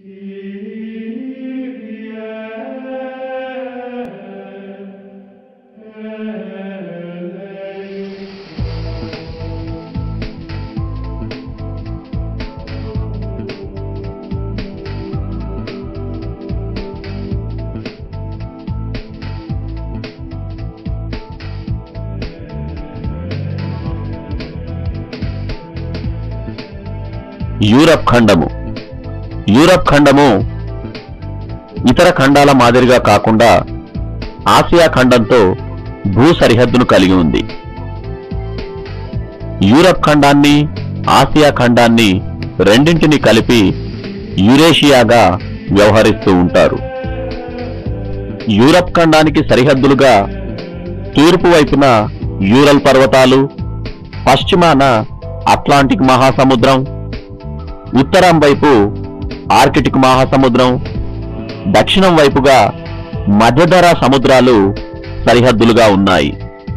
Europe ఖండము Europe ఖండము ఇతర ఖండాల మాదిరిగా కాకుండా ఆసియా ఖండంతో భూ సరిహద్దును కలిగి ఉంది యూరప్ ఖండాన్ని ఆసియా ఖండాన్ని రెండింటిని కలిపి యురేషియాగా వ్యవహరిస్తూ ఉంటారు యూరప్ ఖండానికి సరిహద్దులుగా తూర్పు వైపున యూరల్ పర్వతాలు పశ్చిమాన అట్లాంటిక్ మహాసముద్రం ఉత్తరం వైపు ఆర్కిటిక్ మహాసముద్రం దక్షిణం వైపుగా మధ్యధరా సముద్రాలు సరిహద్దులుగా ఉన్నాయి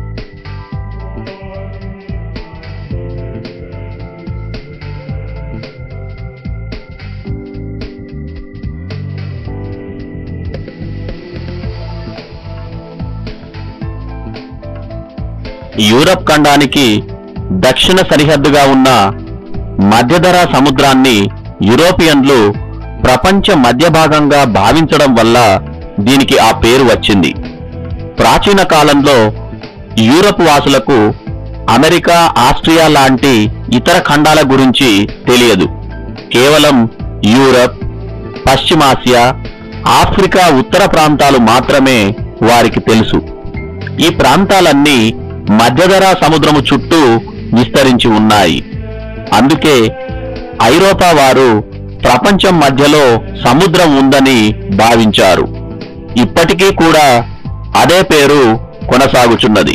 యూరప్ ఖండానికి దక్షిణ సరిహద్దుగా ఉన్న మధ్యధరా సముద్రాన్ని యూరోపియన్లు ప్రపంచ మధ్య భాగంగా భావించడం వల్ల దీనికి ఆ పేరు వచ్చింది ప్రాచీన కాలంలో యూరప్ వాసులకు అమెరికా ఆస్ట్రియా లాంటి ఇతర ఖండాల గురించి తెలియదు కేవలం యూరప్ పశ్చిమాసియా ఆఫ్రికా ఉత్తర ప్రాంతాలు మాత్రమే వారికి తెలుసు ఈ ప్రాంతాలన్నీ మధ్యధరా సముద్రము చుట్టూ విస్తరించి ఉన్నాయి అందుకే ఐరోపా వారు ప్రపంచం మధ్యలో సముద్రం ఉందని భావించారు ఇప్పటికీ కూడా అదే పేరు కొనసాగుచున్నది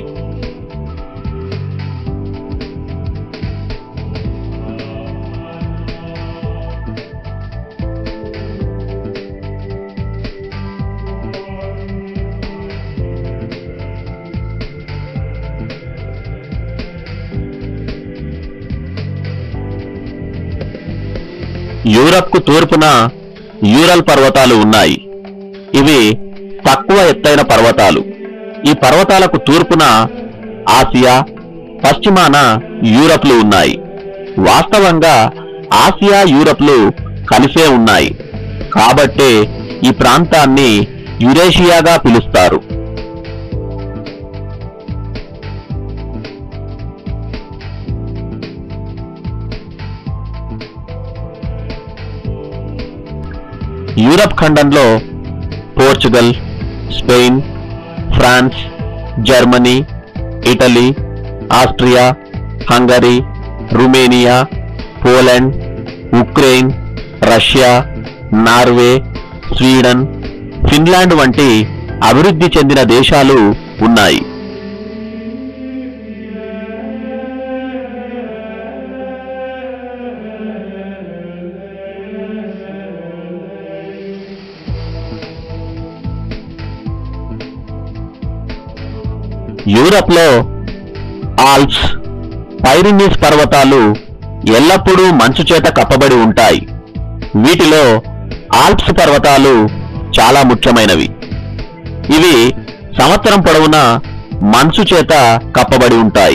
యూరప్కు తూర్పున యూరల్ పర్వతాలు ఉన్నాయి ఇవి తక్కువ ఎత్తైన పర్వతాలు ఈ పర్వతాలకు తూర్పున ఆసియా పశ్చిమాన యూరప్లు ఉన్నాయి వాస్తవంగా ఆసియా యూరప్లు కలిసే ఉన్నాయి కాబట్టే ఈ ప్రాంతాన్ని యురేషియాగా పిలుస్తారు యూరప్ ఖండంలో Portugal Spain France Germany Italy Austria Hungary Romania Poland Ukraine Russia Norway Sweden Finland వంటి అభివృద్ధి చెందిన దేశాలు ఉన్నాయి యూరప్లో ఆల్ప్స్ పైరినీస్ పర్వతాలు ఎల్లప్పుడూ మంచు చేత కప్పబడి ఉంటాయి వీటిలో ఆల్ప్స్ పర్వతాలు చాలా ముఖ్యమైనవి ఇవి సంవత్సరం పొడవునా మంచు చేత కప్పబడి ఉంటాయి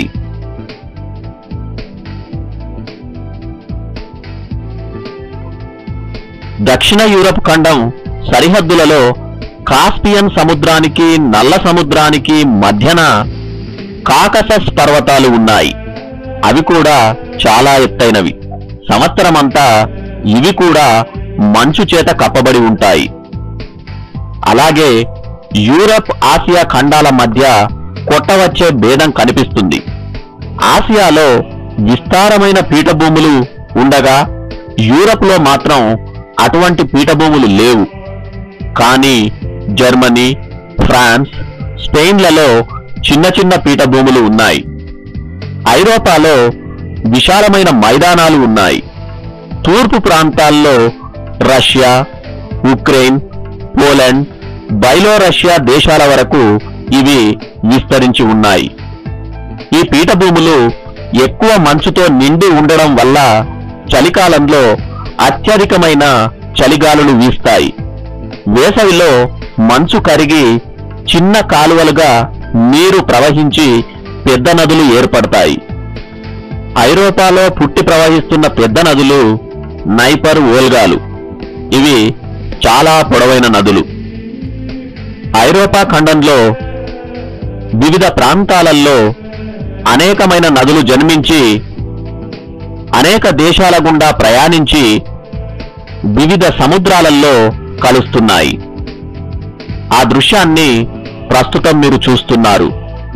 దక్షిణ యూరప్ ఖండం సరిహద్దులలో కాస్పియన్ సముద్రానికి నల్ల సముద్రానికి మధ్యన కాకసస్ పర్వతాలు ఉన్నాయి అవి కూడా చాలా ఎత్తైనవి సంవత్సరమంతా ఇవి కూడా మంచు చేత కప్పబడి ఉంటాయి అలాగే యూరప్ ఆసియా ఖండాల మధ్య కొట్టవచ్చే భేదం కనిపిస్తుంది ఆసియాలో విస్తారమైన పీఠభూములు ఉండగా యూరప్లో మాత్రం అటువంటి పీఠభూములు లేవు కానీ జర్మనీ ఫ్రాన్స్ స్పెయిన్లలో చిన్న చిన్న పీఠభూములు ఉన్నాయి ఐరోపాలో విశాలమైన మైదానాలు ఉన్నాయి తూర్పు ప్రాంతాల్లో రష్యా ఉక్రెయిన్ పోలాండ్ బైలోరష్యా దేశాల వరకు ఇవి విస్తరించి ఉన్నాయి ఈ పీఠభూములు ఎక్కువ మంచుతో నిండి ఉండడం వల్ల చలికాలంలో అత్యధికమైన చలిగాలులు వీస్తాయి వేసవిలో మంచు కరిగి చిన్న కాలువలుగా నీరు ప్రవహించి పెద్ద నదులు ఏర్పడతాయి ఐరోపాలో పుట్టి ప్రవహిస్తున్న పెద్ద నదులు నైపర్ ఓల్గాలు ఇవి చాలా పొడవైన నదులు ఐరోపా ఖండంలో వివిధ ప్రాంతాలలో అనేకమైన నదులు జన్మించి అనేక దేశాల గుండా ప్రయాణించి వివిధ సముద్రాలలో కలుస్తున్నాయి ఆ దృశ్యాన్ని ప్రస్తుతం మీరు చూస్తున్నారు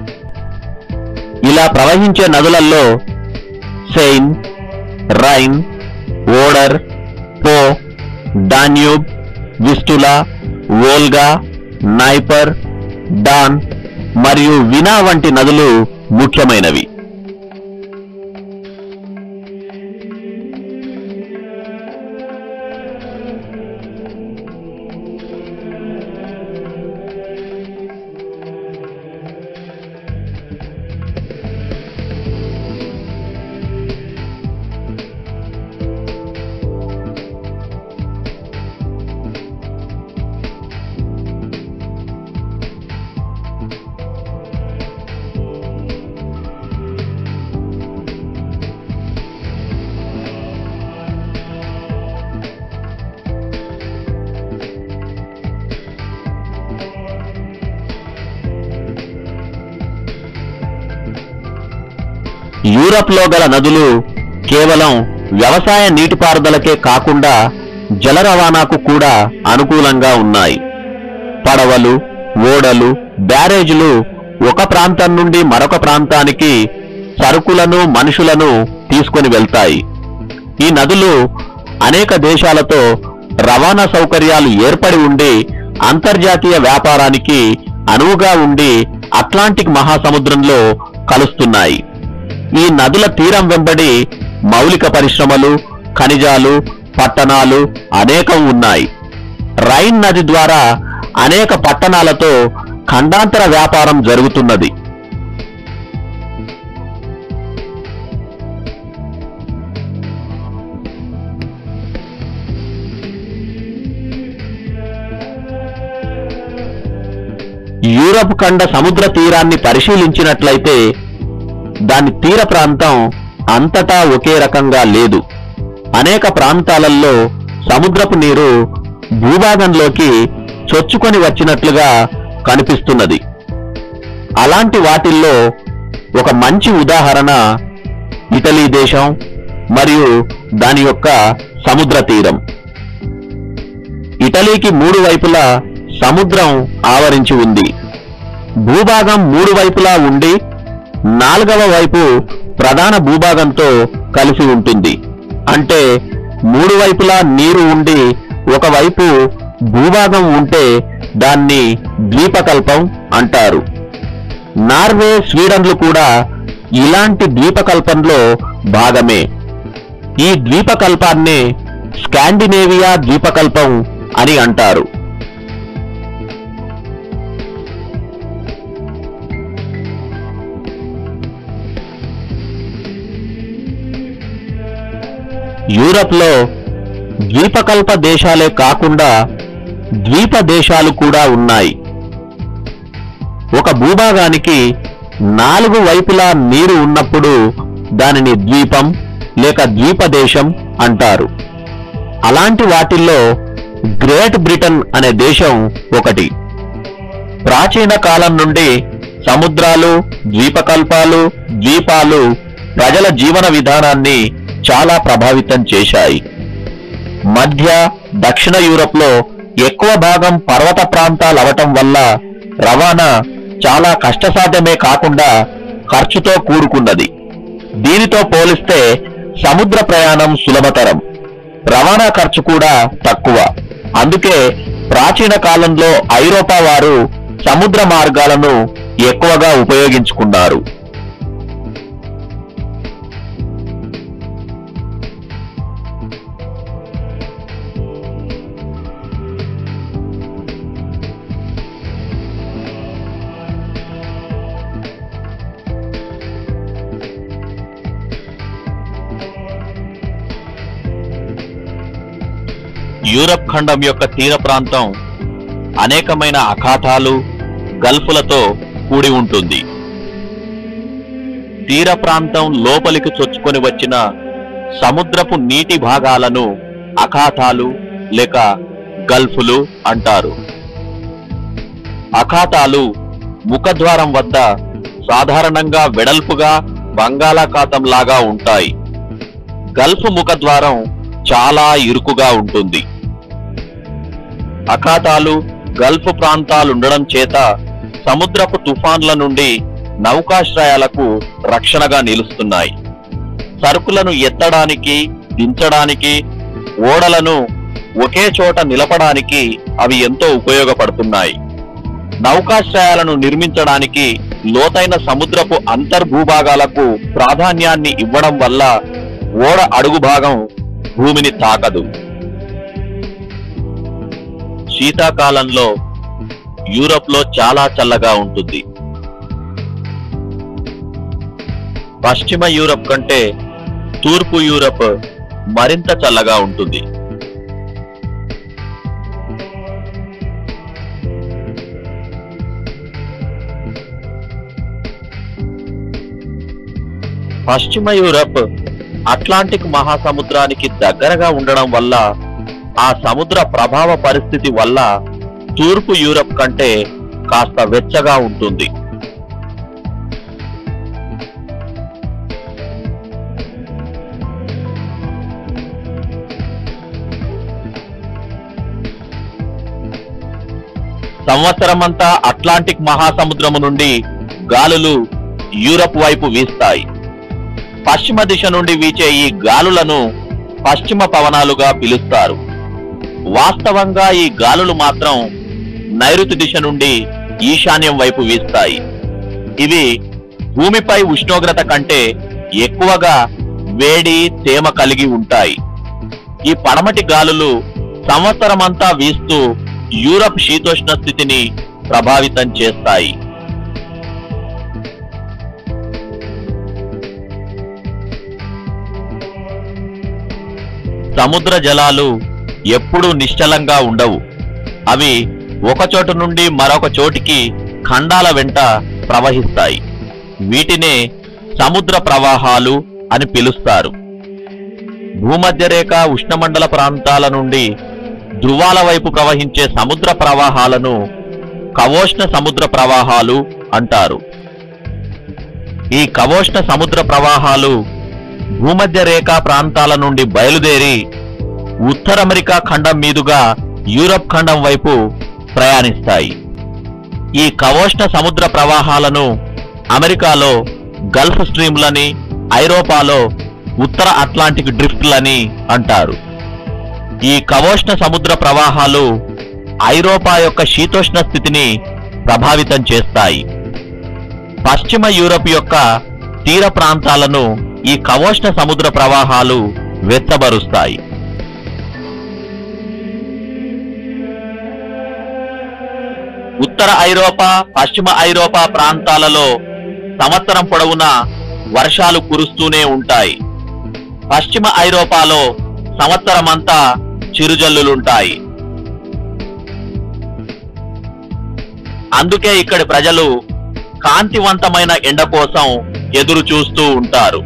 ఇలా ప్రవహించే నదులలో Seine Rhine Oder Po Danube Vistula Volga Dnieper Don మరియు వినా వంటి నదులు ముఖ్యమైనవి యూరప్లో గల నదులు కేవలం వ్యవసాయ నీటిపారుదలకే కాకుండా జల రవాణాకు కూడా అనుకూలంగా ఉన్నాయి పడవలు ఓడలు బ్యారేజీలు ఒక ప్రాంతం నుండి మరొక ప్రాంతానికి సరుకులను మనుషులను తీసుకొని వెళ్తాయి ఈ నదులు అనేక దేశాలతో రవాణా సౌకర్యాలు ఏర్పడి ఉండి అంతర్జాతీయ వ్యాపారానికి అనువుగా ఉండి అట్లాంటిక్ మహాసముద్రంలో కలుస్తున్నాయి ఈ నదుల తీరం వెంబడి మౌలిక పరిశ్రమలు ఖనిజాలు పట్టణాలు అనేకం ఉన్నాయి రైన్ నది ద్వారా అనేక పట్టణాలతో ఖండాంతర వ్యాపారం జరుగుతున్నది యూరప్ ఖండ సముద్ర తీరాన్ని పరిశీలించినట్లయితే దాని తీర ప్రాంతం అంతటా ఒకే రకంగా లేదు అనేక ప్రాంతాలలో సముద్రపు నీరు భూభాగంలోకి చొచ్చుకొని వచ్చినట్లుగా కనిపిస్తున్నది అలాంటి వాటిల్లో ఒక మంచి ఉదాహరణ ఇటలీ దేశం మరియు దాని యొక్క సముద్ర తీరం ఇటలీకి మూడు వైపులా సముద్రం ఆవరించి ఉంది భూభాగం మూడు వైపులా ఉండి నాలుగవ వైపు ప్రధాన భూభాగంతో కలిసి ఉంటుంది అంటే మూడు వైపులా నీరు ఉండి ఒకవైపు భూభాగం ఉంటే దాన్ని ద్వీపకల్పం అంటారు నార్వే స్వీడన్లు కూడా ఇలాంటి ద్వీపకల్పంలో భాగమే ఈ ద్వీపకల్పాన్ని స్కాండినేవియా ద్వీపకల్పం అని అంటారు యూరప్లో ద్వీపకల్ప దేశాలే కాకుండా ద్వీప దేశాలు కూడా ఉన్నాయి ఒక భూభాగానికి నాలుగు వైపులా నీరు ఉన్నప్పుడు దానిని ద్వీపం లేక ద్వీపదేశం అంటారు అలాంటి వాటిల్లో గ్రేట్ బ్రిటన్ అనే దేశం ఒకటి ప్రాచీన కాలం నుండి సముద్రాలు ద్వీపకల్పాలు ద్వీపాలు ప్రజల జీవన విధానాన్ని చాలా ప్రభావితం చేశాయి మధ్య దక్షిణ యూరప్లో ఎక్కువ భాగం పర్వత ప్రాంతాలవటం వల్ల రవాణా చాలా కష్టసాధ్యమే కాకుండా ఖర్చుతో కూడుకున్నది దీనితో పోలిస్తే సముద్ర ప్రయాణం సులభతరం రవాణా ఖర్చు కూడా తక్కువ అందుకే ప్రాచీన కాలంలో ఐరోపా వారు సముద్ర మార్గాలను ఎక్కువగా ఉపయోగించుకున్నారు యూరప్ ఖండం యొక్క తీర ప్రాంతం అనేకమైన అఖాతాలు గల్ఫులతో కూడి ఉంటుంది తీర ప్రాంతం లోపలికి చొచ్చుకొని వచ్చిన సముద్రపు నీటి భాగాలను అఖాతాలు లేక గల్ఫులు అంటారు అఖాతాలు ముఖద్వారం వద్ద సాధారణంగా వెడల్పుగా బంగాళాఖాతం లాగా ఉంటాయి గల్ఫ్ ముఖద్వారం చాలా ఇరుకుగా ఉంటుంది అఖాతాలు గల్ఫ్ ప్రాంతాలుండడం చేత సముద్రపు తుఫాన్ల నుండి నౌకాశ్రయాలకు రక్షణగా నిలుస్తున్నాయి సరుకులను ఎత్తడానికి దించడానికి ఓడలను ఒకే చోట నిలపడానికి అవి ఎంతో ఉపయోగపడుతున్నాయి నౌకాశ్రయాలను నిర్మించడానికి లోతైన సముద్రపు అంతర్భూభాగాలకు ప్రాధాన్యాన్ని ఇవ్వడం వల్ల ఓడ అడుగు భాగం భూమిని తాకదు శీతాకాలంలో యూరప్ లో చాలా చల్లగా ఉంటుంది పశ్చిమ యూరప్ కంటే తూర్పు యూరప్ మరింత చల్లగా ఉంటుంది పశ్చిమ యూరప్ అట్లాంటిక్ మహాసముద్రానికి దగ్గరగా ఉండడం వల్ల ఆ సముద్ర ప్రభావ పరిస్థితి వల్ల తూర్పు యూరప్ కంటే కాస్త వెచ్చగా ఉంటుంది సంవత్సరమంతా అట్లాంటిక్ మహాసముద్రము నుండి గాలులు యూరప్ వైపు వీస్తాయి పశ్చిమ దిశ నుండి వీచే ఈ గాలులను పశ్చిమ పవనాలుగా పిలుస్తారు వాస్తవంగా ఈ గాలులు మాత్రం నైరుతి దిశ నుండి ఈశాన్యం వైపు వీస్తాయి ఇవి భూమిపై ఉష్ణోగ్రత కంటే ఎక్కువగా వేడి తేమ కలిగి ఉంటాయి ఈ పడమటి గాలులు సంవత్సరమంతా వీస్తూ యూరప్ శీతోష్ణ స్థితిని ప్రభావితం చేస్తాయి సముద్ర జలాలు ఎప్పుడూ నిశ్చలంగా ఉండవు అవి ఒక చోటు నుండి మరొక చోటికి ఖండాల వెంట ప్రవహిస్తాయి వీటినే సముద్ర ప్రవాహాలు అని పిలుస్తారు భూమధ్య రేఖ ఉష్ణమండల ప్రాంతాల నుండి ధృవాల వైపు ప్రవహించే సముద్ర ప్రవాహాలను కవోష్ణ సముద్ర ప్రవాహాలు అంటారు ఈ కవోష్ణ సముద్ర ప్రవాహాలు భూమధ్య రేఖా ప్రాంతాల నుండి బయలుదేరి ఉత్తర అమెరికా ఖండం మీదుగా యూరప్ ఖండం వైపు ప్రయాణిస్తాయి ఈ కవోష్ణ సముద్ర ప్రవాహాలను అమెరికాలో గల్ఫ్ స్ట్రీమ్లని ఐరోపాలో ఉత్తర అట్లాంటిక్ డ్రిఫ్ట్లని అంటారు ఈ కవోష్ణ సముద్ర ప్రవాహాలు ఐరోపా యొక్క శీతోష్ణ స్థితిని ప్రభావితం చేస్తాయి పశ్చిమ యూరప్ యొక్క తీర ప్రాంతాలను ఈ కవోష్ణ సముద్ర ప్రవాహాలు వెచ్చబరుస్తాయి ఉత్తర ఐరోపా పశ్చిమ ఐరోపా ప్రాంతాలలో సంవత్సరం పొడవునా వర్షాలు కురుస్తూనే ఉంటాయి పశ్చిమ ఐరోపాలో సంవత్సరమంతా చిరుజల్లులుంటాయి అందుకే ఇక్కడి ప్రజలు కాంతివంతమైన ఎండ కోసం ఎదురు చూస్తూ ఉంటారు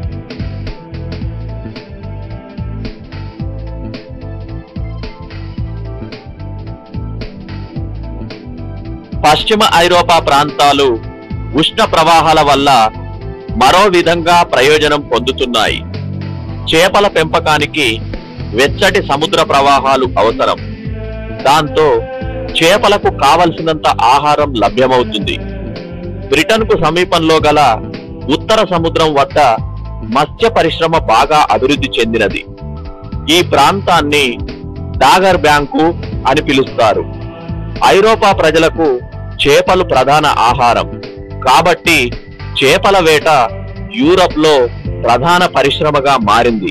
పశ్చిమ ఐరోపా ప్రాంతాలు ఉష్ణ ప్రవాహాల వల్ల మరో విధంగా ప్రయోజనం పొందుతున్నాయి చేపల పెంపకానికి వెచ్చటి సముద్ర ప్రవాహాలు అవసరం దాంతో చేపలకు కావలసినంత ఆహారం లభ్యమవుతుంది బ్రిటన్కు సమీపంలో గల ఉత్తర సముద్రం వద్ద మత్స్య పరిశ్రమ బాగా అభివృద్ధి చెందినది ఈ ప్రాంతాన్ని డాగర్ బ్యాంకు అని పిలుస్తారు ఐరోపా ప్రజలకు చేపలు ప్రధాన ఆహారం కాబట్టి చేపల వేట యూరప్ లో ప్రధాన పరిశ్రమగా మారింది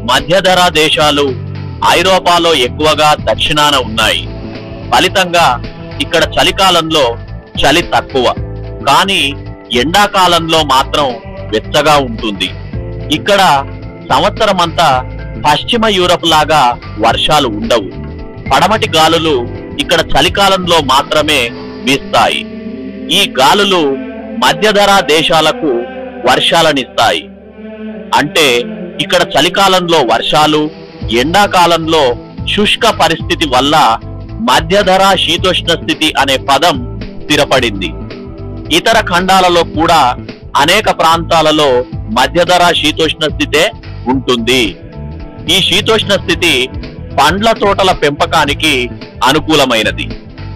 మధ్యధర దేశాలు ఐరోపాలో ఎక్కువగా దక్షిణాన ఉన్నాయి ఫలితంగా ఇక్కడ చలికాలంలో చలి తక్కువ కానీ ఎండాకాలంలో మాత్రం వెచ్చగా ఉంటుంది ఇక్కడ సంవత్సరమంతా పశ్చిమ యూరప్ లాగా వర్షాలు ఉండవు పడమటి గాలులు ఇక్కడ చలికాలంలో మాత్రమే వీస్తాయి ఈ గాలులు మధ్యధర దేశాలకు వర్షాలనిస్తాయి అంటే ఇక్కడ చలికాలంలో వర్షాలు ఎండాకాలంలో శుష్క పరిస్థితి వల్ల మధ్యధర శీతోష్ణ స్థితి అనే పదం స్థిరపడింది ఇతర ఖండాలలో కూడా అనేక ప్రాంతాలలో మధ్యధర శీతోష్ణ స్థితే ఉంటుంది ఈ శీతోష్ణ స్థితి పండ్ల తోటల పెంపకానికి అనుకూలమైనది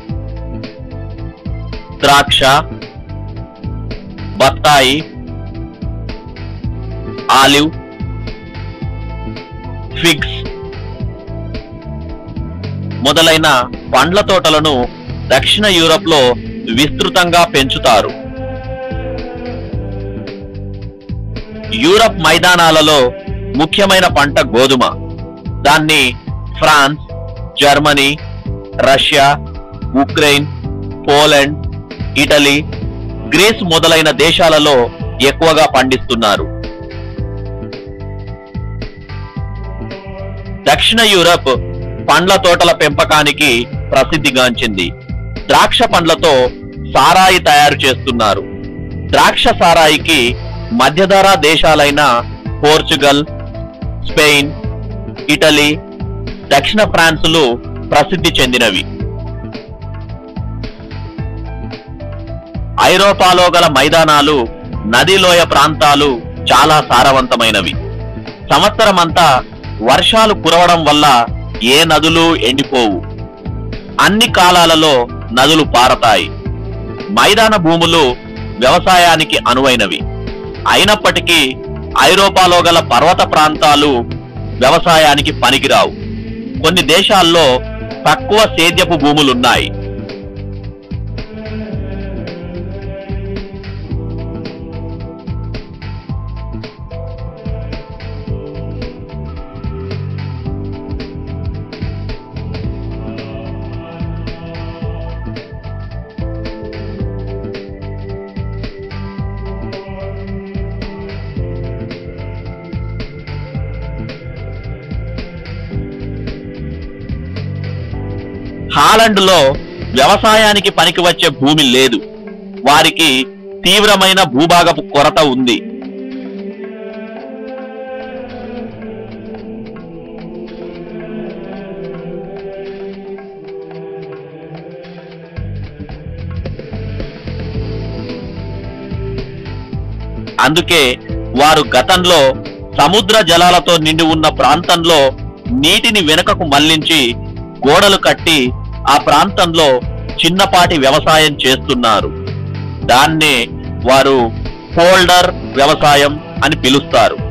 ద్రాక్ష బత్తాయి ఆలివ్ ఫిగ్స్ మొదలైన పండ్ల తోటలను దక్షిణ యూరప్ లో విస్తృతంగా పెంచుతారు యూరప్ మైదానాలలో ముఖ్యమైన పంట గోధుమ దాన్ని France Germany Russia Ukraine Poland Italy Greece మొదలైన దేశాలలో ఎక్కువగా పండిస్తున్నారు దక్షిణ యూరప్ పండ్ల తోటల పెంపకానికి ప్రసిద్ధిగాంచింది ద్రాక్ష పండ్లతో సారాయి తయారు చేస్తున్నారు ద్రాక్ష సారాయికి మధ్యధర దేశాలైన పోర్చుగల్ స్పెయిన్ ఇటలీ దక్షిణ ఫ్రాన్సులు ప్రసిద్ధి చెందినవి ఐరోపాలో గల మైదానాలు నదిలోయ ప్రాంతాలు చాలా సారవంతమైనవి సంవత్సరమంతా వర్షాలు కురవడం వల్ల ఏ నదులు ఎండిపోవు అన్ని కాలాలలో నదులు పారతాయి మైదాన భూములు వ్యవసాయానికి అనువైనవి అయినప్పటికీ ఐరోపాలో గల పర్వత ప్రాంతాలు వ్యవసాయానికి పనికిరావు కొన్ని దేశాల్లో తక్కువ సేద్యపు భూములున్నాయి హాలండ్ లో వ్యవసాయానికి పనికి వచ్చే భూమి లేదు వారికి తీవ్రమైన భూభాగపు కొరత ఉంది అందుకే వారు గతంలో సముద్ర జలాలతో నిండి ఉన్న ప్రాంతంలో నీటిని వెనుకకు మళ్లించి గోడలు కట్టి ఆ ప్రాంతంలో చిన్నపాటి వ్యవసాయం చేస్తున్నారు దాన్నే వారు ఫోల్డర్ వ్యవసాయం అని పిలుస్తారు